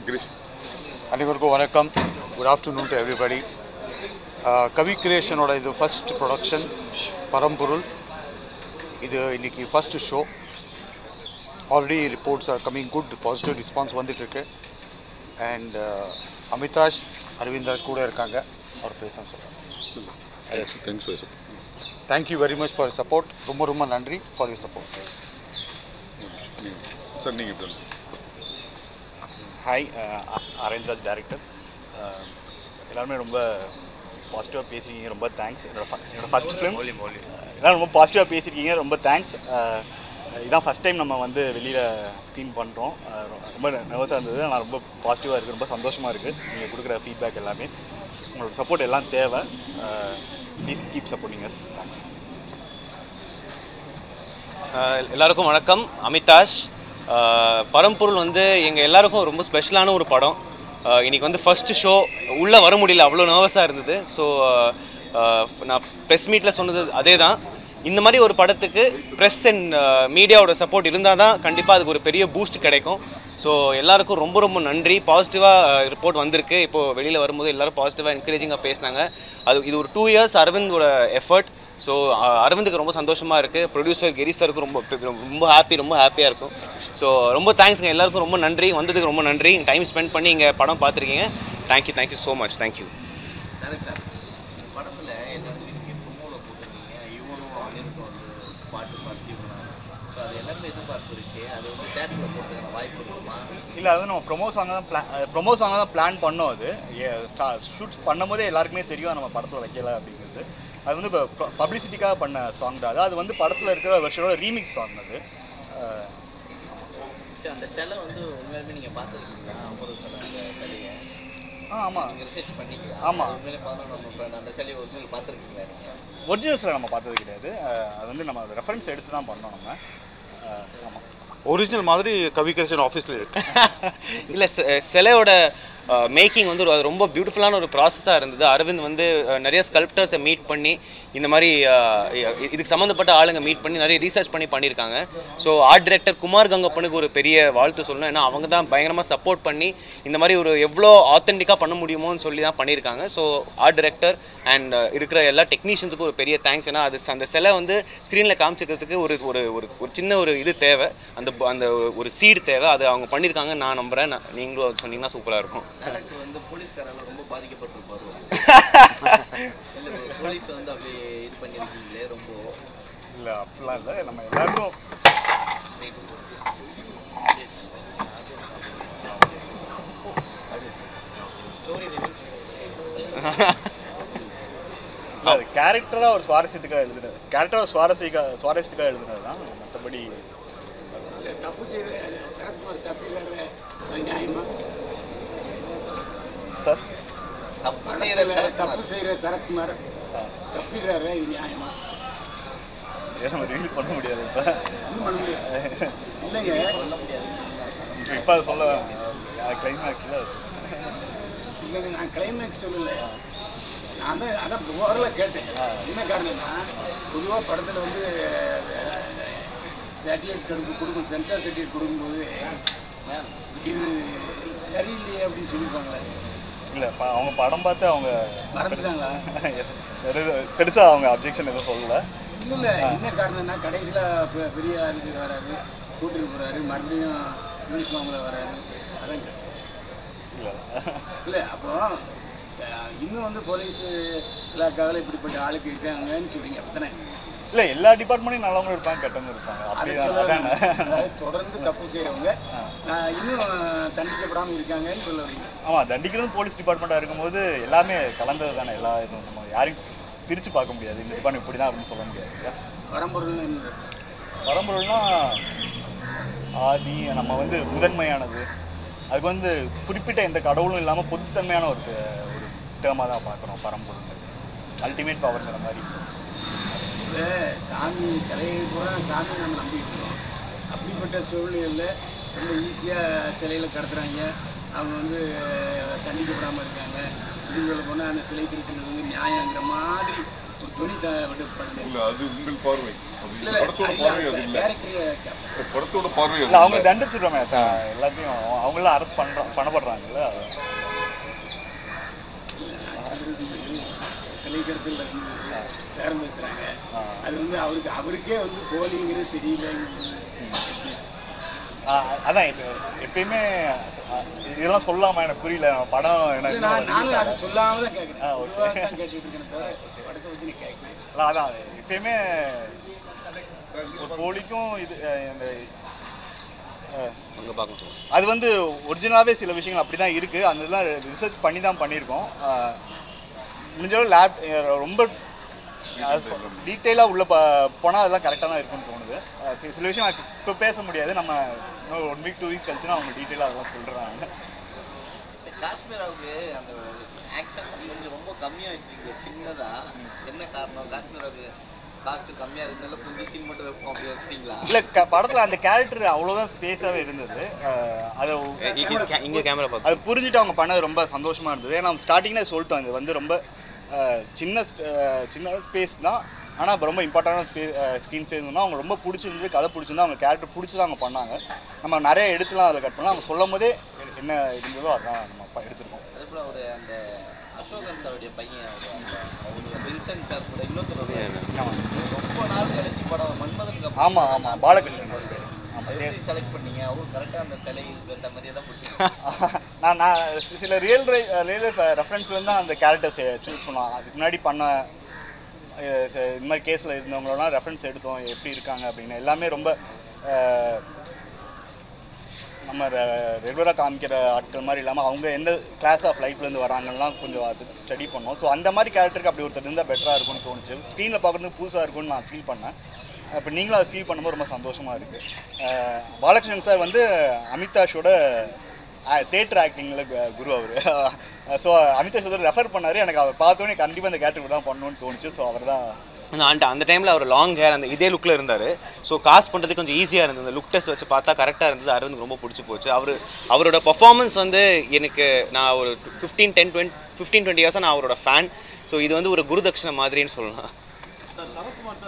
கிரீஷ் அனைவருக்கும் வணக்கம் good afternoon to everybody Kavi கிரியேஷனோட இது ஃபஸ்ட் ப்ரொடக்ஷன் பரம்பொருள் இது இன்னைக்கு first show already reports are coming good positive response வந்துட்டுருக்கு அண்ட் அமிதாஷ் அரவிந்தாஷ் கூட இருக்காங்க அவர் பேச சொல்கிறேன் thanks for thank you very much for support ரொம்ப ரொம்ப நன்றி ஃபார் யூர் சப்போர்ட் சார் நீங்கள் இப்போ ஹாய் அரவிந்த்ராஜ் டேரக்டர் எல்லாருமே ரொம்ப பாசிட்டிவாக பேசியிருக்கீங்க ரொம்ப தேங்க்ஸ் என்னோட ஃப- என்னோட ஃபஸ்ட் ஃபிலிம் எல்லோரும் ரொம்ப பாசிட்டிவாக பேசியிருக்கீங்க ரொம்ப தேங்க்ஸ் இதான் ஃபஸ்ட் டைம் நம்ம வந்து வெளியில் ஸ்க்ரீன் பண்ணுறோம் ரொம்ப நர்வஸாக இருந்தது ஆனால் ரொம்ப பாசிட்டிவாக இருக்குது ரொம்ப சந்தோஷமாக இருக்குது நீங்கள் கொடுக்குற ஃபீட்பேக் எல்லாமே உங்களோட சப்போர்ட் எல்லாம் தேவை please keep supporting us thanks ah எல்லாருக்கும் வணக்கம் அமிதாஷ் ஆஹ் பரம்பொருள் வந்து எங்கள் எல்லாருக்கும் ரொம்ப ஸ்பெஷலான ஒரு படம் ஆஹ் இன்னைக்கு வந்து ஃபஸ்ட்டு ஷோ உள்ளே வர முடியல அவ்வளோ நர்வஸாக இருந்தது ஸோ நான் ப்ரெஸ் மீட்டில் சொன்னது அதே தான் இந்த மாதிரி ஒரு படத்துக்கு ப்ரெஸ் அண்ட் மீடியாவோட சப்போர்ட் இருந்தால் தான் கண்டிப்பாக அதுக்கு ஒரு பெரிய பூஸ்ட் கிடைக்கும் ஸோ எல்லாருக்கும் ரொம்ப ரொம்ப நன்றி பாசிட்டிவாக ரிப்போர்ட் வந்திருக்கு இப்போது வெளியில் வரும்போது எல்லாரும் பாசிட்டிவாக என்கரேஜிங்காக பேசினாங்க அது இது ஒரு டூ இயர்ஸ் அரவிந்தோட எஃபர்ட் ஸோ அரவிந்துக்கு ரொம்ப சந்தோஷமாக இருக்குது ப்ரொடியூசர் கிரி சாருக்கு ரொம்ப ரொம்ப ஹாப்பி ரொம்ப ஹாப்பியாக இருக்கும் ஸோ ரொம்ப தேங்க்ஸ்ங்க எல்லாருக்கும் ரொம்ப நன்றி வந்ததுக்கு ரொம்ப நன்றி டைம் ஸ்பெண்ட் பண்ணி இங்கே படம் பார்த்துருக்கீங்க thank you thank you so much thank you director படத்தில் எல்லாருமே நீங்கள் ப்ரொமோவில் போட்டிருக்கீங்க இவனும் அனிருத்தும் வந்து பாட்டு பாட்டு ஸோ அது எல்லாருமே எதிர்பார்ப்பு இருக்கு அது வந்து தேட்டரில் போட்டுருக்க வாய்ப்பு இருக்குமா இல்லை அது நம்ம ப்ரொமோ சாங் தான் பிளான் ப்ரொமோ சாங் தான் பிளான் பண்ணோம் அது ஷூட் பண்ணும்போதே எல்லாருக்குமே தெரியும் நம்ம படத்தில் வைக்கல அப்படிங்கிறது அது வந்து இப்போ பப்ளிசிட்டிக்காக பண்ண சாங் தான் அது அது வந்து படத்தில் இருக்கிற வருஷனோட ரீமிக்ஸ் சாங் அது அஹ், சரி அந்த சிலை வந்து உண்மையாலுமே நீங்கள் பார்த்துருக்கீங்களா அம்பது சிலை அந்த சிலையை ஆ ஆமாம் நீங்கள் ரிசர்ச் பண்ணிக்கலாம் ஆமா. உண்மையிலே பார்த்தா நம்ம friend அந்த சிலையை ஒரிஜினல் பார்த்துருக்கீங்களா நீங்கள் ஒரிஜினல்ஸில் நம்ம பார்த்தது கிடையாது அஹ், அது வந்து நம்ம ரெஃபரன்ஸ் எடுத்து தான் பண்ணோம் நம்ம அஹ், ஆமாம் ஒரிஜினல் மாதிரி கவி கிரியேஷன் ஆஃபீஸில் இருக்கு இல்லை சிலையோட மேக்கிங் வந்து ஒரு- அது ரொம்ப பியூட்டிஃபுல்லான ஒரு ப்ராசஸாக இருந்தது அரவிந்த் வந்து அஹ், நிறைய ஸ்கல்ப்டர்ஸை மீட் பண்ணி இந்த மாதிரி அஹ், இ- இதுக்கு சம்மந்தப்பட்ட ஆளுங்க மீட் பண்ணி நிறைய ரீசர்ச் பண்ணி பண்ணியிருக்காங்க ஸோ ஆர்ட் டைரக்டர் குமார் கங்கப்பனுக்கு ஒரு பெரிய வாழ்த்து சொல்லணும் ஏன்னா அவங்க தான் பயங்கரமாக சப்போர்ட் பண்ணி இந்த மாதிரி ஒரு எவ்வளோ ஆத்தென்டிக்காக பண்ண முடியுமோன்னு சொல்லி தான் பண்ணியிருக்காங்க ஸோ ஆர்ட் டைரக்டர் அண்ட் இருக்கிற எல்லா டெக்னீஷியன்ஸுக்கும் ஒரு பெரிய தேங்க்ஸ் ஏன்னா அது அந்த சிலை வந்து ஸ்க்ரீனில் காமிச்சிக்கிறதுக்கு ஒரு ஒரு ஒரு ஒரு சின்ன ஒரு இது தேவை அந்த ப- அந்த ஒரு சீடு தேவை அது அவங்க பண்ணியிருக்காங்க நான் நம்புகிறேன் நான் நீங்களும் அது சொன்னீங்கன்னா சூப்பராக இருக்கும் டேரக்டர் வந்து போலீஸ்காரெல்லாம் ரொம்ப பாதிக்கப்பட்டிருப்பாரு இல்லை போலீஸ் வந்து அப்படி இது பண்ணியிருக்கீங்களே ரொம்ப இல்லை அப்படிலாம் இல்லை நம்ம எல்லாருக்கும் இல்ல, அது கேரக்டராக ஒரு சுவாரஸ்யத்துக்காக எழுதுனது கேரக்டராக சுவாரஸ்யக்காக சுவாரஸ்யத்துக்காக எழுதுனது தான் மற்றபடி தப்பு செய்த சரத்குமார் தப்பிடுறாரு அது நியாயமா சார் தப்பு செய்கிற படத்துல தப்பு செய்யற சரத்குமார் தப்பிடுறாரு இது நியாயமா இதை நம்ம ரிவீல் பண்ண முடியாது இப்போ ஒன்றும் பண்ண முடியாது இல்லைங்க இப்போ இப்போ அதை சொல்ல கிளைமேக்ஸில் இல்லைங்க நான் கிளைமேக்ஸ் சொல்லல நான் தான் அதான் ஓரளவு கேட்டேன் என்ன காரணம்னா பொதுவாக படத்தில் வந்து சேட்டலைட் கடுப்பு கொடுக்கும் சென்சார் சர்டிஃபிகேட் கொடுக்கும்போது இது சரியில்லையே அப்படின்னு சொல்லியிருப்பாங்களே இல்லை அவங்க படம் பார்த்து அவங்க மறந்துட்டாங்களா பெருசாக அவங்க அப்ஜெக்ஷன் எதுவும் சொல்லலை இல்லை இல்லை என்ன காரணம்னா கடைசியில் பெரிய அரசியல் வராரு கூட்டிட்டு போகிறாரு மறுபடியும் யூனிஃபார்மில் வராரு அதான் கேட்டேன். இல்லை இல்லை அப்போ அஹ், இன்னும் வந்து போலீஸ் இலாக்காவில் இப்படிப்பட்ட ஆளுக்கு இருக்காங்கன்னு சொல்றீங்க அப்படித்தானே இல்லை எல்லா டிபார்ட்மெண்ட்டையும் நல்லவங்களும் இருப்பாங்க கெட்டவங்க இருப்பாங்க அதை அப்படிதான் சொல்ல அதானே அதாவது தொடர்ந்து தப்பு செய்கிறவங்க இன்னும் தண்டிக்கப்படாமல் இருக்காங்கன்னு சொல்ல வரீங்க ஆமாம் தண்டிக்கிறது போலீஸ் டிபார்ட்மெண்ட்டாக இருக்கும்போது எல்லாமே கலந்தது தானே எல்லா இதுவும் நம்ம யாரையும் பிரித்து பார்க்க முடியாது இந்த டிபார்ட்மெண்ட் இப்படி தான் அப்படின்னு சொல்ல முடியாது இல்லையா வரம்பொருள்னு என்ன பரம்பொருள்னா ஆதி நம்ம வந்து முதன்மையானது அதுக்கு வந்து குறிப்பிட்ட எந்த கடவுளும் இல்லாமல் பொதுத்தன்மையான ஒரு ஒரு டேர்மாக தான் பார்க்குறோம் பரம்பொருள் அல்டிமேட் பவர்ங்கிற மாதிரி இப்போ சாமி சிலையை கூட சாமி நம்ம நம்பிட்டு இருக்கோம் அப்படிப்பட்ட சூழ்நிலையில் ரொம்ப ஈஸியாக சிலையில் கடத்துறாங்க அவங்க வந்து தண்டிக்கப்படாமல் இருக்காங்க இன்னும் சொல்ல போனால் அந்த சிலை திருப்பினது வந்து நியாயங்கிற மாதிரி ஒரு துணி த விட்டு பண்ணுது இல்ல அது உங்கள் பார்வை அது இல்லை படத்தோட பார்வை அது இல்ல டேரக்டர் கேட்பேன் படத்தோட பார்வை அது இல்லை அவங்க இல்ல. தண்டிச்சிடுறோமே எல்லாத்தையும் அவங்களாம் அரெஸ்ட் பண்ணுறோம் பண்ணப்படுறாங்கல்ல சிலை கடத்தல வந்து பேரம் பேசுகிறாங்க அது வந்து அவருக்கு அவருக்கே வந்து போலிங்கிறது தெரியலங்கிறது ஆஹ் அதான் இப்போ எப்பயுமே ஆஹ் இதெல்லாம் சொல்லாமா எனக்கு புரியல படம் இல்லை, எனக்கு நான் நானும் அதை சொல்லாம தான் கேட்குறேன் ஆ, ஓகே. பொதுவாக தான் கேட்டுட்டு இருக்கேன் தவிர படத்தை பற்றி நீ கேட்குறேன் அதான் அதான் எப்பயுமே ஒரு போலிக்கும் இது அஹ் இந்த அஹ் அங்கே பார்க்க சொல்லுங்கள் அது வந்து ஒரிஜினலாகவே சில விஷயங்கள் அப்படி தான் இருக்குது அந்த இதெல்லாம் ரிசர்ச் பண்ணி தான் பண்ணியிருக்கோம் அஹ் முடிஞ்சளவு லேப் ரொம்ப டீட்டெயிலாக உள்ள ப போனால் அதெல்லாம் கரெக்டாக தான் இருக்கும்னு தோணுது அஹ் சி- சில விஷயம் இப்போ பேச முடியாது நம்ம இன்னும் ஒன் வீக் டூ வீக் கழிச்சுன்னா அவங்க டீட்டெயிலாக அதெல்லாம் சொல்கிறாங்க காஷ்மீராவுக்கு அந்த ஆக்ஷன் கொஞ்சம் ரொம்ப கம்மியாக வச்சுருக்கீங்க சின்னதா என்ன காரணம் காஷ்மீராவுக்கு காஸ்ட் கம்மியாக இருந்தாலும் கொஞ்சம் சீன் மட்டும் வைப்போம் அப்படி வச்சிட்டீங்களா இல்லை க படத்தில் அந்த கேரக்டர் அவ்வளோதான் ஸ்பேஸாகவே இருந்தது அஹ் அதை இங்கே கேமரா பார்த்து அது புரிஞ்சுட்டு அவங்க பண்ணது ரொம்ப சந்தோஷமா இருந்தது ஏன்னா ஸ்டார்டிங்லேயே சொல்லிட்டோம் இது வந்து ரொம்ப அஹ், சின்ன sp- அஹ், சின்ன ஸ்பேஸ் தான் ஆனால் ரொம்ப இம்பார்ட்டண்டான ஸ்பேஸ் ஸ்க்ரீன் ஸ்பேஸ்னா அவங்க ரொம்ப பிடிச்சிருந்து கதை பிடிச்சிருந்து அவங்க கேரக்டர் பிடிச்சி தான் அவங்க பண்ணாங்க நம்ம நிறைய எடுத்துலாம் அதில் கட் பண்ணலாம் அவங்க சொல்லும் போதே என்ன இருந்ததோ அதான் நம்ம ப- எடுத்திருக்கோம் அதே போல் ஒரு அந்த அசோகன் சாருடைய பையன் அவரு அந்த அவரு வில்சன் சார் கூட இன்னொருத்தர் ஆமாம் ரொம்ப நாள் கழிச்சு படம் மன்மதன் ஆமாம் ஆமாம் பாலகிருஷ்ணன் அவர் பேர் ஆமாம் செலக்ட் பண்ணீங்க அவரும் கரெக்டாக அந்த சிலை அந்த மாதிரியே தான் பிடிச்சி நான் நான் சி- சில ரியல் ரியல் ரெஃபரன்ஸ்லேருந்து தான் அந்த கேரக்டர்ஸை சூஸ் பண்ணுவோம் அதுக்கு முன்னாடி பண்ண அஹ், ச- இந்த மாதிரி கேஸில் இருந்தவங்களெல்லாம் ரெஃபரன்ஸ் எடுத்தோம் எப்படி இருக்காங்க அப்படின்னு எல்லாமே ரொம்ப அஹ், நம்ம ரெகுலராக காமிக்கிற ஆட்கள் மாதிரி இல்லாமல் அவங்க எந்த கிளாஸ் ஆஃப் லைஃப்லேருந்து வராங்கலாம் கொஞ்சம் அது ஸ்டடி பண்ணோம் ஸோ அந்த மாதிரி கேரக்டருக்கு அப்படி ஒருத்தர் இருந்தால் பெட்டராக இருக்கும்னு தோணுச்சு ஸ்க்ரீனில் பார்க்குறதுக்கு புதுசாக இருக்கும்னு நான் ஃபீல் பண்ணேன் இப்போ நீங்களும் அதை ஃபீல் பண்ணும்போது ரொம்ப சந்தோஷமாக இருக்குது பாலகிருஷ்ணன் சார் வந்து அமிதாஷோட தேட்டர் ஆக்டிங்கில் குரு அவர் ஸோ அமிதாஷ் வந்து ரெஃபர் பண்ணார் எனக்கு அவர் பார்த்தோன்னே கண்டிப்பாக இந்த கேரக்டர் தான் பண்ணணும்னு தோணுச்சு ஸோ அவர் தான் அந்த அந்த அந்த டைமில் அவர் லாங் ஹேர் அந்த இதே லுக்கில் இருந்தார் ஸோ காசு பண்ணுறதுக்கு கொஞ்சம் ஈஸியாக இருந்தது அந்த லுக் டெஸ்ட் வச்சு பார்த்தா கரெக்டாக இருந்தது அரவிந்த் ரொம்ப பிடிச்சி போச்சு அவர் அவரோட பர்ஃபார்மன்ஸ் வந்து எனக்கு நான் ஒரு fifteen ten twenty fifteen twenty இயர்ஸாக நான் அவரோட ஃபேன் ஸோ இது வந்து ஒரு குருதட்சணை மாதிரின்னு சொல்லலாம்